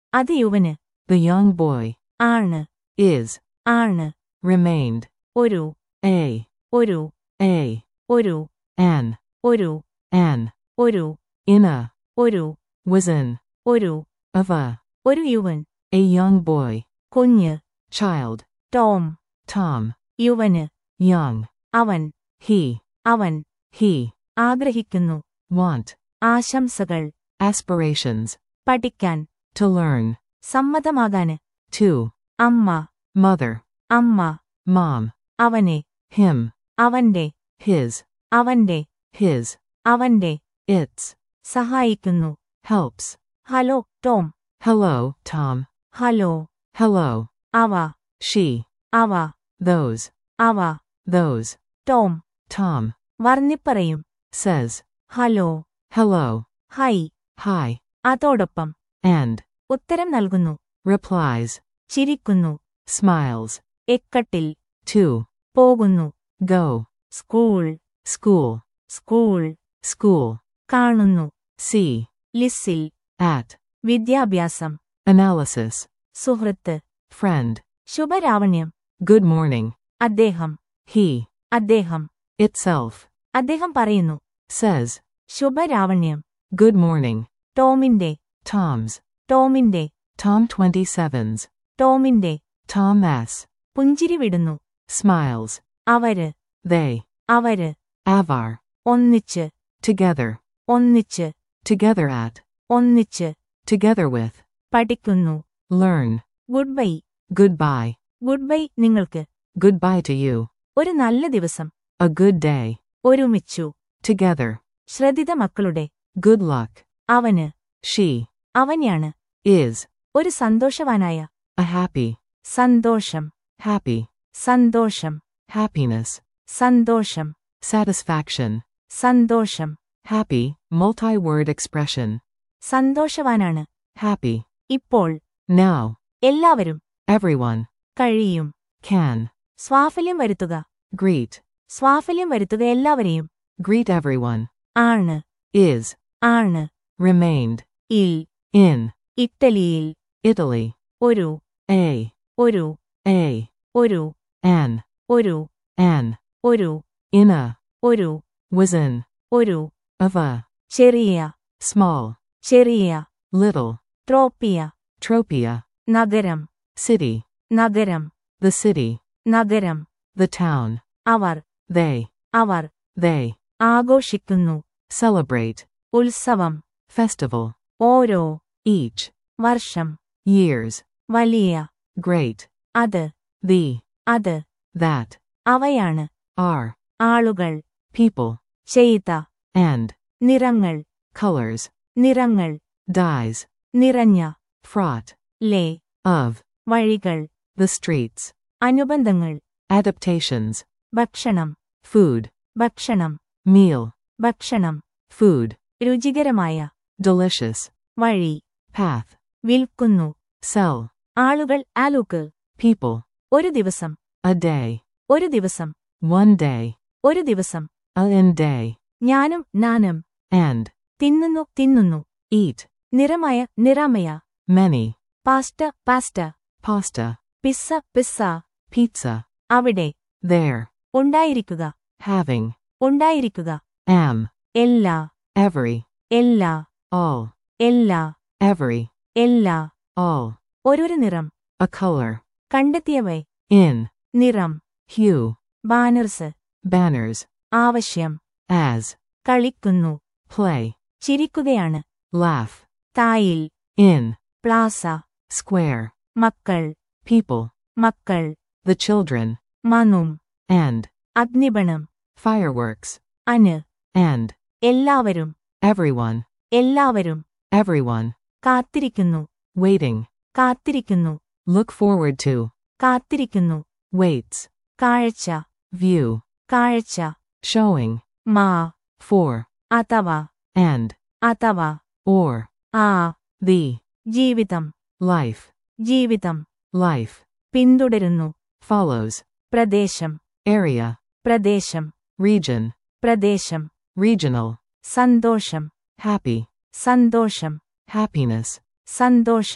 അത് യുവന് The young boy. ആണ് Is. ആണ് Remained. ഒരു A. ഒരു A. ഒരു An. ഒരു An. ഒരു In a. ഒരു Was in. ഒരു Of a. ഒരു യുവൻ A young boy. കുഞ്ഞ് Child. Tom Tom. യുവന് Young. അവൻ He. അവൻ He. ആഗ്രഹിക്കുന്നു Want. ആശംസകൾ Aspirations. പഠിക്കാൻ To learn. സമ്മതമാകാന് To. അമ്മ Mother. അമ്മ Mom. അവനെ Him. അവന്റെ His. അവന്റെ His. അവന്റെ Its. സഹായിക്കുന്നു Helps. Hello Tom Hello, Tom. Hello Hello. അവ She. അവ Those. അവ Those. Tom Tom. വർണ്ണിപ്പറയും Says. Hello Hello. Hi Hi. അതോടൊപ്പം And. ഉത്തരം നൽകുന്നു Replies. ചിരിക്കുന്നു Smiles. എക്കട്ടിൽ To. പോകുന്നു Go. School School. School School. കാണുന്നു See. ലിസ്സിൽ At. വിദ്യാഭ്യാസം Analysis. സുഹൃത്ത് Friend. ശുഭരാവണ്യം Good morning. അദ്ദേഹം He. അദ്ദേഹം Itself. അദ്ദേഹം പറയുന്നു Says. ശുഭരാവണ്യം Good morning. ടോമിന്റെ Tom's. ടോമിന്റെ Tom 27's. ടോമിന്റെ Tom S. പുഞ്ചിരി വിടുന്നു Smiles. അവര് They. അവര് Avar. ഒന്നിച്ച് Together. ഒന്നിച്ച് Together at. ഒന്നിച്ച് Together with. പഠിക്കുന്നു Learn. Goodbye Goodbye. Goodbye നിങ്ങൾക്ക് Goodbye to you. ഒരു നല്ല ദിവസം A good day. ഒരുമിച്ചു Together. ശ്രദ്ധിത മക്കളുടെ Good luck. അവന് She. അവനെയാണ് Is. ഒരു സന്തോഷവാനായ A happy. സന്തോഷം Happy. സന്തോഷം Happiness. സന്തോഷം Satisfaction. സന്തോഷം Happy. Multi word expression. സന്തോഷവാനാണ് Happy. ഇപ്പോൾ Now. എല്ലാവരും Everyone. കഴിയും Can. സ്വാഫല്യം വരുത്തുക Greet. സ്വാഫല്യം വരുത്തുക എല്ലാവരെയും Greet everyone. ആണ് Is. ആണ് Remained. ഇൽ In. ഇറ്റലിയിൽ Italy. ഒരു A. ഒരു A. ഒരു An. ഒരു An. ഒരു In a. ഒരു Was in. ഒരു Of a. ചെറിയ Small. ചെറിയ Little. ട്രോപ്പിയ Tropia. നഗരം City. നഗരം The city. നഗരം The town. Our They. Our They. ആഘോഷിക്കുന്നു Celebrate. ഉത്സവം Festival. ഓരോ Each. വർഷം Years. വലിയ Great. അത് The. അത് That. അവയാണ് Are. ആളുകൾ People. ചെയ്ത And. നിറങ്ങൾ Colors. നിറങ്ങൾ Dyes. നിറഞ്ഞ Fraught. Leh Of. വഴികൾ The streets. അനുബന്ധങ്ങൾ Adaptations. ഭക്ഷണം Food. ഭക്ഷണം Meal. ഭക്ഷണം Food. രുചികരമായ Delicious. വഴി Path. വിൽക്കുന്നു Sell. ആളുകൾ ആലൂക്ക് People. ഒരു ദിവസം A day. ഒരു ദിവസം One day. ഒരു ദിവസം A in day. ഞാനും നാനും And. തിന്നുന്നു തിന്നുന്നു Eat. നിറമായ നിറാമയ Many. Pasta pasta Pasta. Pizza pizza Pizza. അവിടെ There. ഉണ്ടായിരിക്കുക Having. ഉണ്ടായിരിക്കുക Am. എല്ലാ Every. എല്ലാ All. എല്ലാ Every. എല്ലാ All. ഓരോരു നിറം A color. കണ്ടെത്തിയവ In. നിറം Hue. Banners Banners. ആവശ്യം As. കളിക്കുന്നു Play. ചിരിക്കുകയാണ് Laugh. തായിൽ In. Plaza Square. മക്കൾ People. മക്കൾ The children. മനും And. അഗ്നിബണം Fireworks. അന് And. എല്ലാവരും Everyone. എല്ലാവരും Everyone. കാത്തിരിക്കുന്നു Waiting. കാത്തിരിക്കുന്നു Look forward to. കാത്തിരിക്കുന്നു Waits. കാഴ്ച View. കാഴ്ച Showing. മാ For. അഥവാ And. അഥവാ Or. ആ The. ജീവിതം Life. ജീവിതം Life. പിന്തുടരുന്നു Follows. പ്രദേശം Area. പ്രദേശം Region. പ്രദേശം Regional. സന്തോഷം Happy. സന്തോഷം Happiness. സന്തോഷം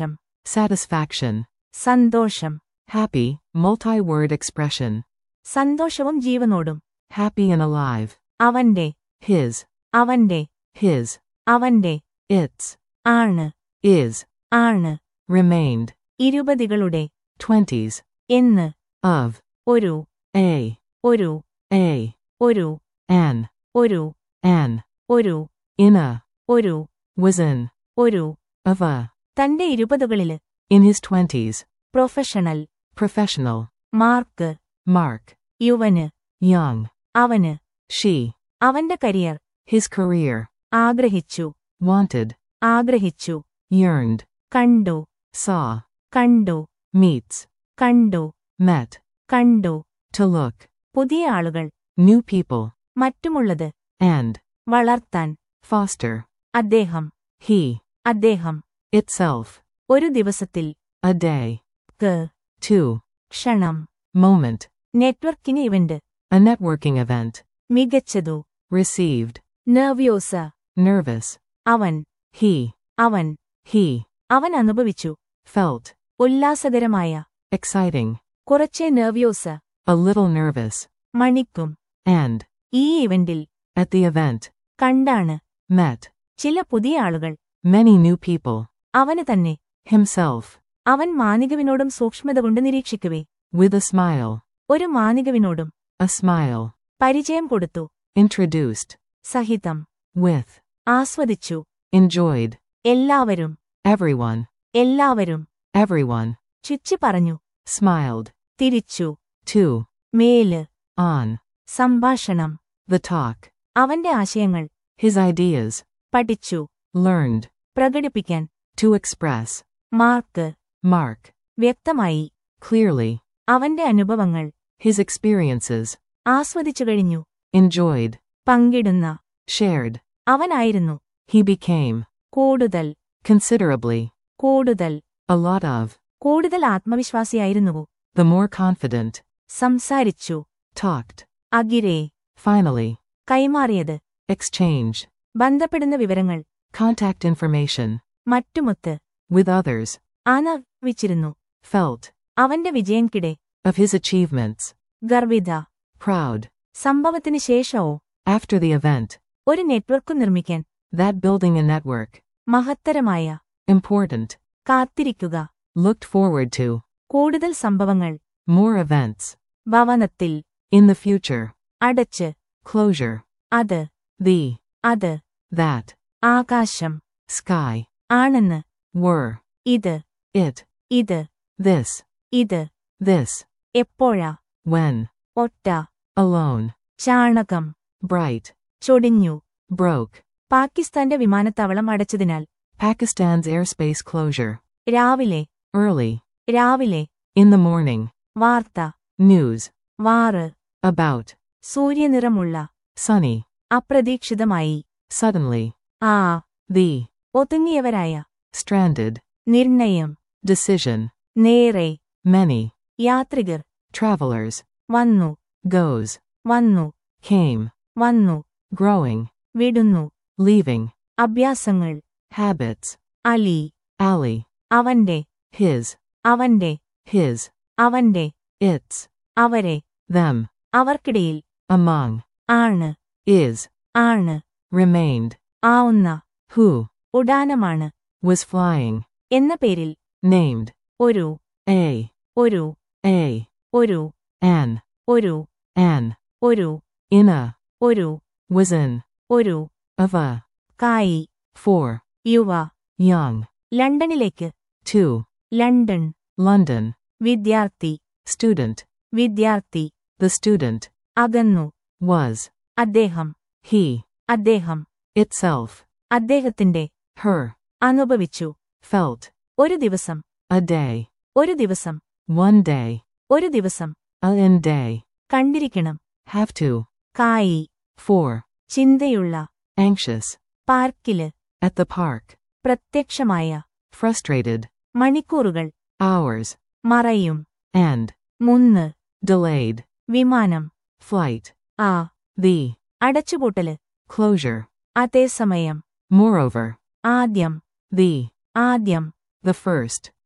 satisfaction, സന്തോഷം happy, multi-word expression, സന്തോഷവും ജീവനോടും happy and alive, അവന്റെ his, അവന്റെ his, അവന്റെ its, ആണ് is, ആണ് remained, ഇരുപതികളുടെ twenties, എന്ന് of, ഒരു a, ഒരു a, ഒരു an, ഒരു an, ഒരു in a, ഒരു was in, ഒരു of a, തന്റെ ഇരുപതുകളില് in his twenties, professional professional, Mark mark, യുവന് young, അവന് she, അവന്റെ കരിയർ his career, ആഗ്രഹിച്ചു wanted, ആഗ്രഹിച്ചു yearned, കണ്ടു saw, കണ്ടു meets, കണ്ടു met, കണ്ടു to look, പുതിയ ആളുകൾ new people, മറ്റുമുള്ളത് and, വളർത്താൻ foster, അദ്ദേഹം he, അദ്ദേഹം itself, ഒരു ദിവസത്തിൽ a day, ക്ക് two, ക്ഷണം moment, networking event a networking event, മികച്ചതു received, നെർവ്യോസ nervous, അവൻ he, അവൻ he, അവൻ അനുഭവിച്ചു felt, ഉല്ലാസകരമായ exciting, കുറച്ചേ നെർവ്യോസ a little nervous, മണിക്കും and, ഈ ഇവന്റിൽ at the event, കണ്ടാണ് met, ചില പുതിയ ആളുകൾ many new people, അവന് തന്നെ himself, അവൻ മാനികവിനോടും സൂക്ഷ്മത കൊണ്ട് നിരീക്ഷിക്കവേ with a smile, ഒരു മാനികവിനോടും a smile, പരിചയം കൊടുത്തു introduced, സഹിതം with, ആസ്വദിച്ചു enjoyed, എല്ലാവരും everyone, എല്ലാവരും everyone, ചുച്ചി പറഞ്ഞു smiled, തിരിച്ചു to, മേല് on, സംഭാഷണം the talk, അവന്റെ ആശയങ്ങൾ his ideas, പഠിച്ചു learned, പ്രകടിപ്പിക്കാൻ to express, മാർക്ക് mark, വ്യക്തമായി clearly, അവന്റെ അനുഭവങ്ങൾ his experiences, ആസ്വദിച്ചു കഴിഞ്ഞു enjoyed, പങ്കിടുന്ന shared, അവനായിരുന്നു he became, കൂടുതൽ considerably, കൂടുതൽ a lot of, കൂടുതൽ ആത്മവിശ്വാസിയായിരുന്നുവോ the more confident, സംസാരിച്ചു talked, അഗിരേ finally, കൈമാറിയത് exchange, ബന്ധപ്പെടുന്ന വിവരങ്ങൾ contact information, മറ്റുമൊത്ത് with others, ആനവിച്ചിരുന്നു felt, അവന്റെ വിജയംകിടെ of his achievements, ഗർവിത proud, സംഭവത്തിന് ശേഷമോ after the event, ഒരു നെറ്റ്വർക്ക് നിർമ്മിക്കാൻ that building a network, മഹത്തരമായ important, കാത്തിരിക്കുക looked forward to, കൂടുതൽ സംഭവങ്ങൾ more events, ഭവനത്തിൽ in the future, അടച്ച് closure, അത് the, അത് that, ആകാശം sky, ആണെന്ന് were, ഇത് it, ഇത് this, ഇത് this, എപ്പോഴാ when, ഒട്ട alone, ചാണകം bright, ചൊടിഞ്ഞു broke, പാകിസ്ഥാന്റെ വിമാനത്താവളം അടച്ചതിനാൽ Pakistan's airspace closure, രാവിലെ early, രാവിലെ in the morning, വാർത്ത news, വാറ് about, സൂര്യനിറമുള്ള sunny, അപ്രതീക്ഷിതമായി suddenly, ആ the, ഒതുങ്ങിയവരായ stranded, നിർണയം decision, നേരെ many, യാത്രികർ travelers, വന്നു goes, വന്നു came, വന്നു growing, വിടുന്നു leaving, അഭ്യാസങ്ങൾ habits, അലി alley, അവന്റെ his, അവന്റെ his, അവന്റെ its, അവരെ them, അവർക്കിടയിൽ among, ആണ് is, ആണ് remained, ആവുന്ന who, ഉഡാനമാണ് was flying, എന്ന പേരിൽ named, ഒരു a, ഒരു a, ഒരു an, ഒരു an, ഒരു in a, ഒരു was in, ഒരു of a, കായി for, യുവ young, ലണ്ടനിലേക്ക് to, ലണ്ടൻ London, വിദ്യാർത്ഥി student, വിദ്യാർത്ഥി the student, അകന്നു was, അദ്ദേഹം he, അദ്ദേഹം itself, അദ്ദേഹത്തിന്റെ her, അനുഭവിച്ചു felt, ഒരു ദിവസം a day, ഒരു ദിവസം one day, ഒരു ദിവസം a in day, കണ്ടിരിക്കണം have to, കായി for, ചിന്തയുള്ള anxious, പാർക്കില് at the park, പ്രത്യക്ഷമായ frustrated, മണിക്കൂറുകൾ hours, മറയും and, മുന്ന് delayed, വിമാനം flight, ആ the, അടച്ചുപൂട്ടല് closure, അതേസമയം moreover, ആദ്യം the, ആദ്യം the first,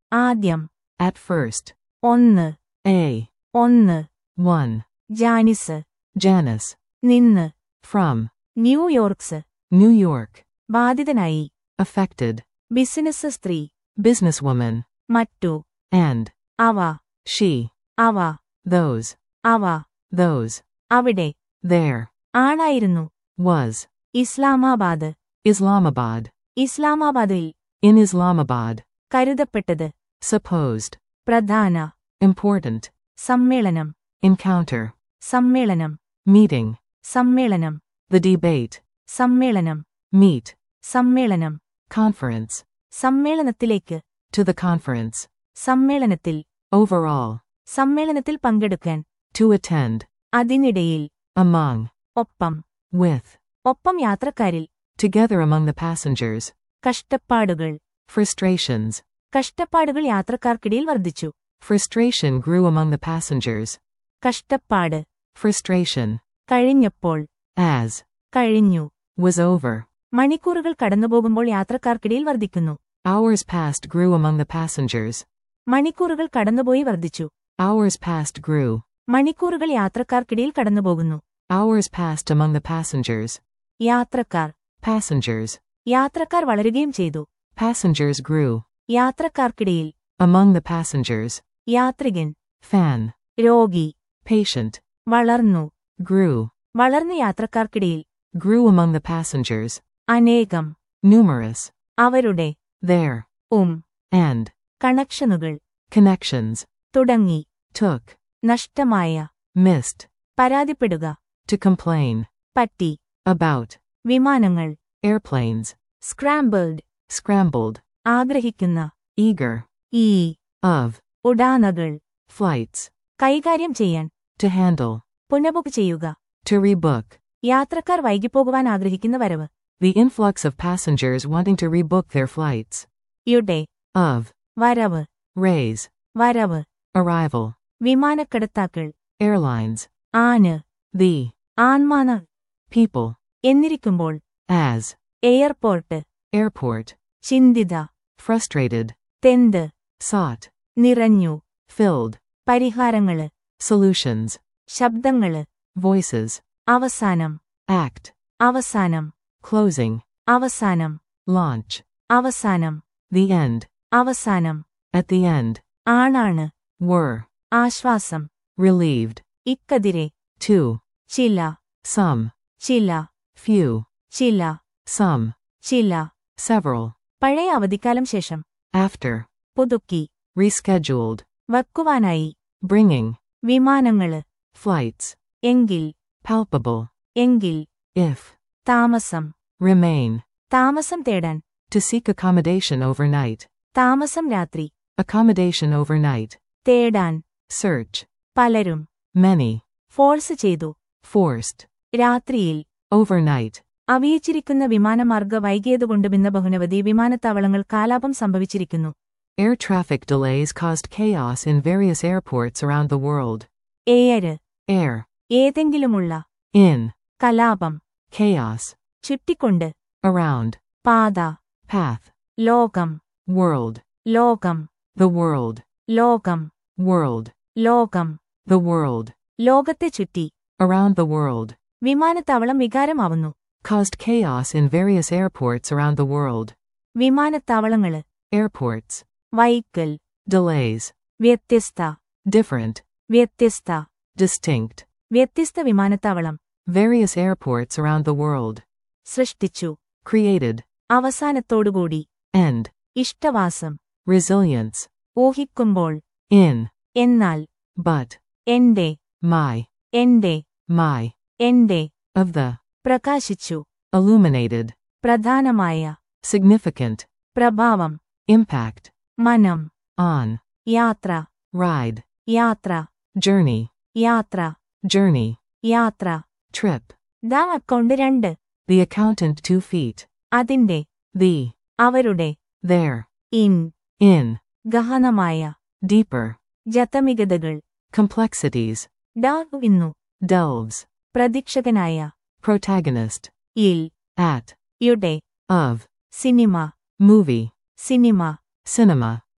ആദ്യം At first. ഒന്ന് A. ഒന്ന് 1. Janice Janice. നിന്ന് From. New York's New York. ബാധിതനായി Affected. ബിസിനസ് സ്ത്രീ Businesswoman. മറ്റു And. അവ She. അവ Those. അവ Those. അവിടെ There. ആണായിരുന്നു Was. ഇസ്ലാമാബാദ് Islamabad. ഇസ്ലാമാബാദിൽ In Islamabad. കരുതപ്പെട്ടത് Supposed. പ്രധാന Important. സമ്മേളനം Encounter. സമ്മേളനം Meeting. സമ്മേളനം The debate. സമ്മേളനം Meet. സമ്മേളനം Conference. സമ്മേളനത്തിലേക്ക് To the conference. സമ്മേളനത്തിൽ Overall. സമ്മേളനത്തിൽ പങ്കെടുക്കാൻ To attend. അതിനിടയിൽ Among. ഒപ്പം With. ഒപ്പം യാത്രക്കാരിൽ Together among the passengers. കഷ്ടപ്പാടുകൾ Frustrations. കഷ്ടപ്പാടുകൾ യാത്രക്കാർക്കിടയിൽ വർദ്ധിച്ചു Frustration grew among the passengers. കഷ്ടപ്പാട് Frustration. കഴിഞ്ഞപ്പോൾ As. കഴിഞ്ഞു Was over. മണിക്കൂറുകൾ കടന്നുപോകുമ്പോൾ യാത്രക്കാർക്കിടയിൽ വർദ്ധിക്കുന്നു Hours past grew among the passengers. മണിക്കൂറുകൾ കടന്നുപോയി വർദ്ധിച്ചു Hours past grew. മണിക്കൂറുകൾ യാത്രക്കാർക്കിടയിൽ കടന്നുപോകുന്നു Hours passed among the passengers. യാത്രക്കാർ Passengers. യാത്രക്കാർ വളരുകയും ചെയ്തു Passengers grew. യാത്രക്കാർക്കിടയിൽ Among the passengers. യാത്രികൻ Fan. രോഗി Patient. വളർന്നു Grew. വളർന്ന യാത്രക്കാർക്കിടയിൽ Grew among the passengers. അനേകം Numerous. അവരുടെ There. ഉം And. കണക്ഷനുകൾ Connections. തുടങ്ങി Took. നഷ്ടമായ Missed. പരാതിപ്പെടുക To complain. പറ്റി About. വിമാനങ്ങൾ Airplanes. Scrambled Scrambled. ആഗ്രഹിക്കുന്ന Eager. ഈ Of. ഉഡാനകൾ Flights. കൈകാര്യം ചെയ്യാൻ To handle. പുനബുക്ക് ചെയ്യുക To rebook. യാത്രക്കാർ വൈകിപ്പോകുവാൻ ആഗ്രഹിക്കുന്ന വരവ് The influx of passengers wanting to rebook their flights. യുടെ Of. വരവ് Raise. വരവ് Arrival. വിമാനക്കടത്താക്കൾ Airlines. ആന് The. ആൺമാന People. എന്നിരിക്കുമ്പോൾ As. Airport Airport. ചിന്തിത Frustrated. തെന്ത് Sought. നിറഞ്ഞു Filled. പരിഹാരങ്ങള് Solutions. ശബ്ദങ്ങള് Voices. അവസാനം Act. അവസാനം Closing. അവസാനം Launch. അവസാനം The end. അവസാനം At the end. ആണാണ് Were. ആശ്വാസം Relieved. ഇക്കതിരെ To. ചില Some. ചില Few. ചില Some. ചില Several. പഴയ അവധിക്കാലം ശേഷം After. പുതുക്കി Rescheduled. വക്കുവാനായി Bringing. വിമാനങ്ങള് Flights. എങ്കിൽ Palpable. എങ്കിൽ If. താമസം Remain. താമസം തേടാൻ To seek accommodation overnight. താമസം രാത്രി Accommodation overnight. തേടാൻ Search. പലരും Many. ഫോഴ്സ് ചെയ്തു Forced. രാത്രിയിൽ Overnight. അവിയിച്ചിരിക്കുന്ന വിമാനമാർഗ വൈകിയതുകൊണ്ട് ഭിന്ന ബഹുനവധി വിമാനത്താവളങ്ങൾ കാലാപം സംഭവിച്ചിരിക്കുന്നു Air traffic delays caused chaos in various airports around the world. ഏയര് Air. ഏതെങ്കിലുമുള്ള In. കലാപം Chaos. ചുറ്റിക്കൊണ്ട് Around. പാത Path. ലോകം World. ലോകം The world. ലോകം World. ലോകം The world. ലോകത്തെ ചുറ്റി Around the world. വിമാനത്താവളം വികാരമാവുന്നു Caused chaos in various airports around the world. വിമാനത്താവളങ്ങള് Airports. വൈക്കൽ Delays. വ്യത്യസ്ത Different. വ്യത്യസ്ത Distinct. വ്യത്യസ്ത വിമാനത്താവളം Various airports around the world. സൃഷ്ടിച്ചു Created. അവസാനത്തോടുകൂടി End. ഇഷ്ടവാസം Resilience. ഊഹിക്കുമ്പോൾ In. എന്നാൽ But. എന്റെ My. എന്റെ My. എന്റെ Of the. പ്രകാശിച്ചു Illuminated. പ്രധാനമായ Significant. പ്രഭാവം Impact. മനം On. യാത്ര Ride. യാത്ര Journey. യാത്ര Journey. യാത്ര Trip. ദാ അക്കൗണ്ട് രണ്ട് The accountant two feet. അതിന്റെ The. അവരുടെ There. In In. ഗഹനമായ Deeper. ജതമികതകൾ Complexities. ഡാ ഇന്നു Delves. പ്രതീക്ഷകനായ Protagonist. ഇൽ At. യുടെ Of. സിനിമ Movie. സിനിമ Cinema.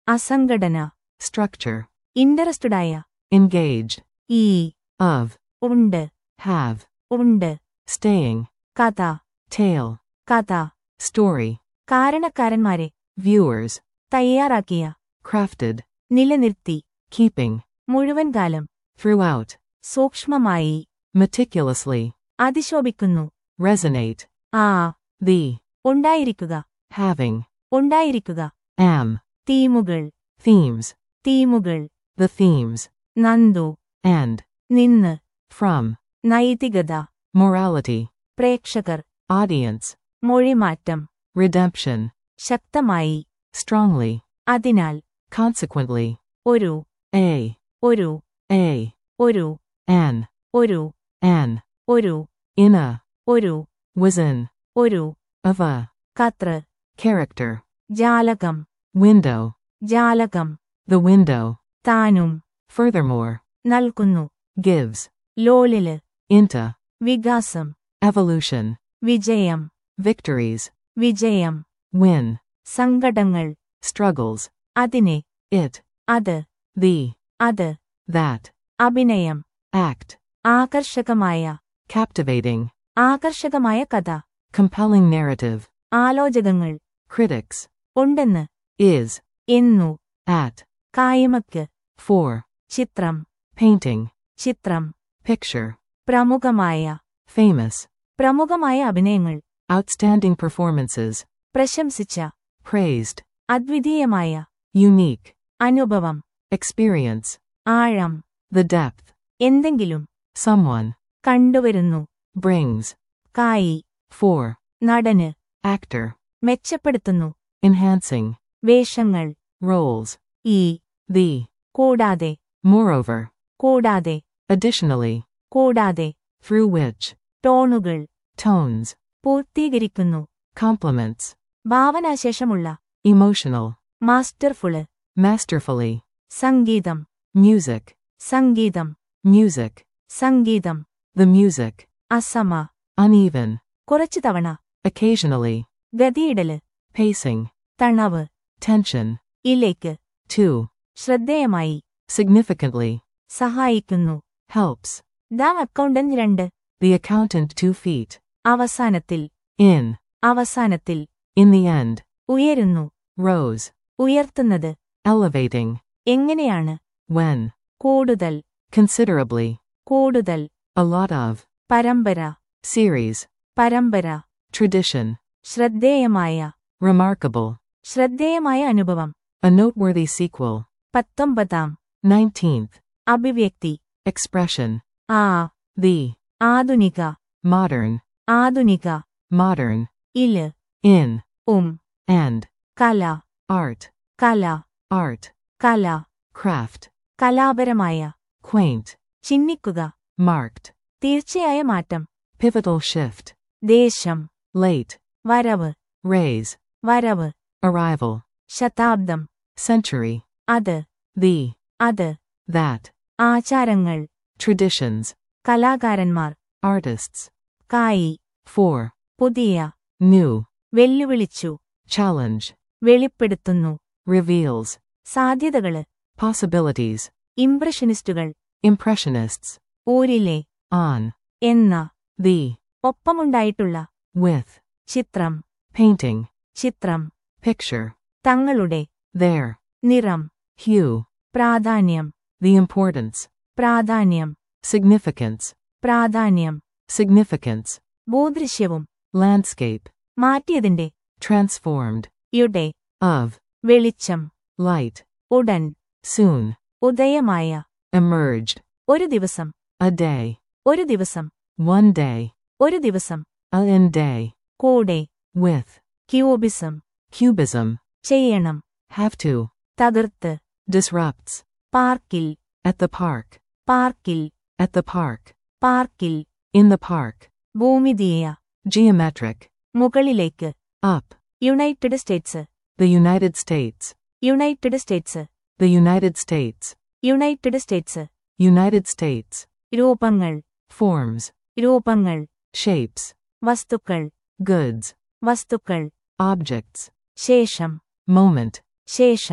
അസംഘടന structure, ഇൻട്രസ്റ്റഡായ engaged, ഈ of, ഉണ്ട് have, ഉണ്ട് staying, കഥ tale, കഥ story, കാരണക്കാരന്മാരെ viewers, തയ്യാറാക്കിയ crafted, നിലനിർത്തി keeping, മുഴുവൻ കാലം throughout, സൂക്ഷ്മമായി meticulously, അതിശോഭിക്കുന്നു resonate, ആ the, ഉണ്ടായിരിക്കുക having, ഉണ്ടായിരിക്കുക am, തീമുകൾ themes, തീമുകൾ the themes, Nandu and, നിന്ന് from, നൈതികത morality, പ്രേക്ഷകർ audience, മൊഴിമാറ്റം redemption, ശക്തമായി strongly, അതിനാൽ consequently, ഒരു a, ഒരു a, ഒരു an, ഒരു an, ഒരു in a, ഒരു was in, ഒരു of a, കത്ര character, ജാലകം window, ജാലകം the window, താനും furthermore, നൽകുന്നു gives, ലോലില് into, വികാസം evolution, വിജയം victories, വിജയം win, സങ്കടങ്ങൾ struggles, അതിനെ it, അത് the, അത് that, അഭിനയം act, ആകർഷകമായ captivating, ആകർഷകമായ കഥ compelling narrative, ആലോചകങ്ങൾ critics, ഉണ്ടെന്ന് is, എന്നു at, കായമക്ക് for, ചിത്രം painting, ചിത്രം picture, പ്രമുഖമായ famous, പ്രമുഖമായ അഭിനയങ്ങൾ outstanding performances, പ്രശംസിച്ച praised, അദ്വിതീയമായ unique, അനുഭവം experience, ആഴം the depth, എന്തെങ്കിലും someone, കണ്ടുവരുന്നു brings, കായി for, നടന് actor, മെച്ചപ്പെടുത്തുന്നു enhancing, വേഷങ്ങൾ roles, ഈ the, കൂടാതെ moreover, കൂടാതെ additionally, കൂടാതെ through which, ടോണുകൾ tones, പൂർത്തീകരിക്കുന്നു complements, ഭാവനാശേഷമുള്ള emotional, മാസ്റ്റർഫുള് masterfully, സംഗീതം music, സംഗീതം music, സംഗീതം the music, അസമ uneven, കുറച്ചു തവണ occasionally, ഗതിയിടല് pacing, തണവ് tension, ഇലേക്ക് to, ശ്രദ്ധേയമായി significantly, സഹായിക്കുന്നു helps, ദ അക്കൗണ്ടന്റ് രണ്ട് the accountant two feet, അവസാനത്തിൽ in, അവസാനത്തിൽ in the end, ഉയരുന്നു rose, ഉയർത്തുന്നത് elevating, എങ്ങനെയാണ് when, കൂടുതൽ considerably, കൂടുതൽ a lot of, പരമ്പര series, പരമ്പര tradition, ശ്രദ്ധേയമായ remarkable, ശ്രദ്ധേയമായ അനുഭവം a noteworthy sequel, പത്തൊമ്പതാം 19th, അഭിവ്യക്തി expression, ആ the, ആധുനിക modern, ആധുനിക modern, ഇല് in, ഉം and, കല art, കല art, കല craft, കലാപരമായ quaint, ചിഹ്നിക്കുക marked, തീർച്ചയായ മാറ്റം pivotal shift, ദേശം late, വരവ് raise, വരവ് arrival, ശതാബ്ദം century, അത് the, അത് that, ആചാരങ്ങൾ traditions, കലാകാരന്മാർ artists, കായി for, പുതിയ new, വെല്ലുവിളിച്ചു challenge, വെളിപ്പെടുത്തുന്നു reveals, സാധ്യതകള് possibilities, ഇംപ്രഷനിസ്റ്റുകൾ impressionists, ഊരിലെ on, എന്ന the, ഒപ്പമുണ്ടായിട്ടുള്ള with, ചിത്രം painting, ചിത്രം picture, തങ്ങളുടെ their, നിറം hue, പ്രാധാന്യം the importance, പ്രാധാന്യം significance, പ്രാധാന്യം significance, ഭൂദൃശ്യവും landscape, മാറ്റിയതിന്റെ transformed, യുടെ of, വെളിച്ചം light, ഉടൻ soon, ഉദയമായ emerged, ഒരു ദിവസം a day, ഒരു ദിവസം one day, ഒരു ദിവസം a in day, കൂടെ with, ക്യൂബിസം cubism, ചെയ്യണം have to, തകർത്ത് disrupts, പാർക്കിൽ at the park, പാർക്കിൽ at the park, പാർക്കിൽ in the park, ഭൂമിതീയ geometric, മുകളിലേക്ക് up, United States the United States, United States the United States, United States United States, രൂപങ്ങൾ forms, രൂപങ്ങൾ shapes, വസ്തുക്കൾ goods, വസ്തുക്കൾ objects, ശേഷം moment, ശേഷം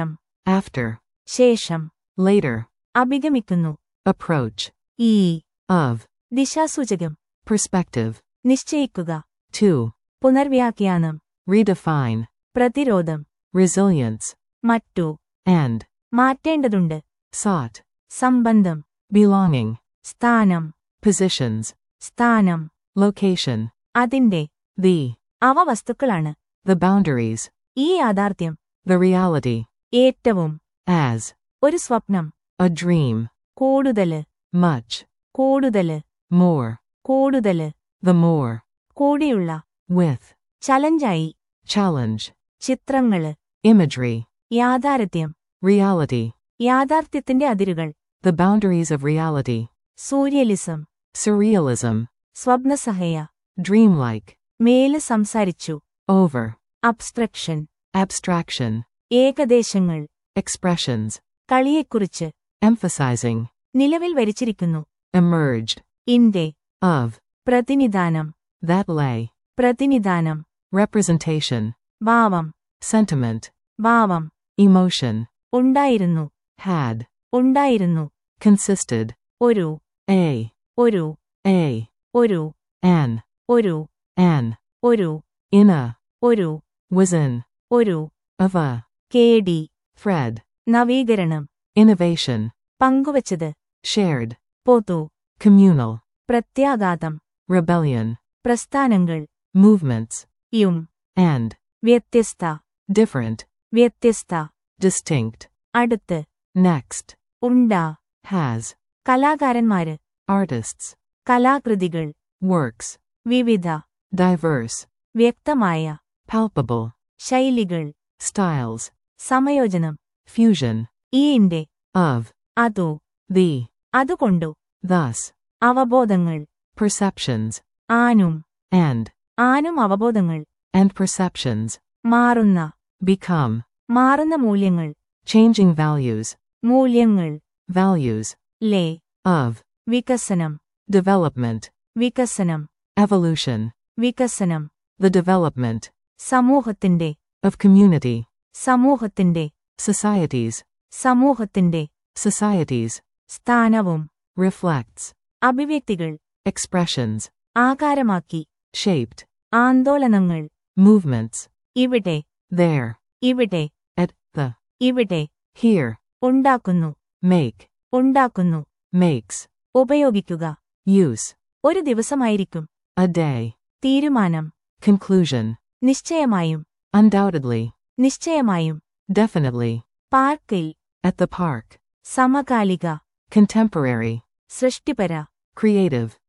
after, ശേഷം later, അഭിഗമിക്കുന്നു approach, ഈ of, ദിശാസൂചകം perspective, നിശ്ചയിക്കുക to, പുനർവ്യാഖ്യാനം redefine, പ്രതിരോധം resilience, മറ്റു and, മാറ്റേണ്ടതുണ്ട് sought, സംബന്ധം belonging, സ്ഥാനം positions, സ്ഥാനം location, അതിന്റെ the, അവ വസ്തുക്കളാണ് the boundaries, ഈ യാഥാർത്ഥ്യം the reality, ഏറ്റവും as, ഒരു സ്വപ്നം a dream, കൂടുതല് much, കൂടുതല് more, കൂടുതല് the more, കൂടിയുള്ള with, ചലഞ്ചായി challenge, ചിത്രങ്ങള് imagery, യാഥാർത്ഥ്യം reality, യാഥാർത്ഥ്യത്തിന്റെ അതിരുകൾ the boundaries of reality, സൂര്യലിസം surrealism, സ്വപ്നസഹയ dreamlike, മേല് സംസാരിച്ചു over, അബ്സ്ട്രക്ഷൻ abstraction, ഏകദേശങ്ങൾ expressions, കളിയെക്കുറിച്ച് emphasizing, നിലവിൽ വരിച്ചിരിക്കുന്നു emerged, ഇന്റെ of, പ്രതിനിധാനം that lay, പ്രതിനിധാനം representation, ഭാവം sentiment, ഭാവം emotion, ഉണ്ടായിരുന്നു had, ഉണ്ടായിരുന്നു consisted, ഒരു a, ഒരു a, ഒരു an, ഒരു an, ഒരു in a, ഒരു was in, ഒരു of a, കേടി thread, നവീകരണം innovation, പങ്കുവച്ചത് shared, പൊതു communal, പ്രത്യാഘാതം rebellion, പ്രസ്ഥാനങ്ങൾ movements, യും and, വ്യത്യസ്ത different, വ്യത്യസ്ത distinct, അടുത്ത് next, ഉണ്ടാ has, കലാകാരന്മാര് artists, കലാകൃതികൾ works, വിവിധ diverse, വ്യക്തമായ palpable, ശൈലികൾ styles, സമയോജനം fusion, ഈന്റെ of, അതോ the, അതുകൊണ്ടു thus, അവബോധങ്ങൾ perceptions, ആനും and, ആനും അവബോധങ്ങൾ and perceptions, മാറുന്ന become, മാറുന്ന മൂല്യങ്ങൾ changing values, മൂല്യങ്ങൾ values, ലേ of, വികസനം development, വികസനം evolution, വികസനം the development, സമൂഹത്തിന്റെ of community, സമൂഹത്തിന്റെ societies, സമൂഹത്തിന്റെ societies, സ്ഥാനവും reflects, അഭിവ്യക്തികൾ expressions, ആകാരമാക്കി shaped, ആന്തോലനങ്ങൾ movements, ഇവിടെ there, ഇവിടെ at, the, ഇവിടെ here, ഉണ്ടാക്കുന്നു make, ഉണ്ടാക്കുന്നു makes, ഉപയോഗിക്കുക use, ഒരു ദിവസമായിരിക്കും a day, തീരുമാനം conclusion, നിശ്ചയമായും undoubtedly, നിശ്ചയമായും definitely, പാർക്കിൽ at the park, സമകാലിക contemporary, സൃഷ്ടിപര creative,